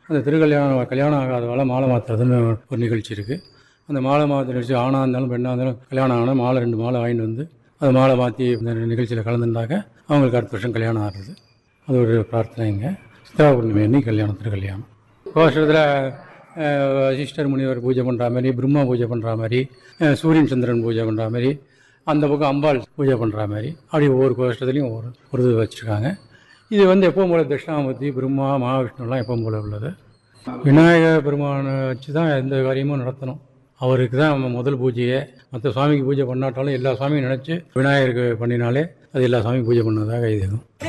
அந்த திருக்கல்யாணம் கல்யாணம் ஆகாதவால மாலை மாற்றுறதுன்னு ஒரு நிகழ்ச்சி இருக்குது அந்த மாலை மாற்ற நிகழ்ச்சி ஆணாக இருந்தாலும் பெண்ணாக இருந்தாலும் கல்யாணம் ஆனால் மாலை ரெண்டு மாலை வாங்கிட்டு வந்து அது மாலை மாற்றி இந்த நிகழ்ச்சியில் கலந்துட்டாக்க அவங்களுக்கு அடுத்த வருஷம் கல்யாணம் ஆகுது அது ஒரு பிரார்த்தனைங்க சித்ரா பூர்ணிமை அன்னைக்கு கல்யாணம் திருக்கல்யாணம் கோஷத்தில் சிஸ்டர் முனிவர் பூஜை பண்ணுற மாதிரி பிரம்மா பூஜை பண்ணுற மாதிரி அஹ், சூரியன் சந்திரன் பூஜை பண்ணுற மாதிரி அந்த பக்கம் அம்பாள் பூஜை பண்ணுற மாதிரி அப்படி ஒவ்வொரு கோஷ்டத்துலையும் ஒவ்வொரு ஒரு இது வச்சுருக்காங்க இது வந்து எப்பவும் போல தட்சிணாமூர்த்தி பிரம்மா மகாவிஷ்ணுலாம் எப்பவும் போல உள்ளது விநாயகர் பெருமானை வச்சு தான் எந்த காரியமும் நடத்தணும் அவருக்கு தான் நம்ம முதல் பூஜையே மற்ற சுவாமிக்கு பூஜை பண்ணாட்டாலும் எல்லா சுவாமியும் நினச்சி விநாயகருக்கு பண்ணினாலே அது எல்லா சுவாமியும் பூஜை பண்ணதாக இது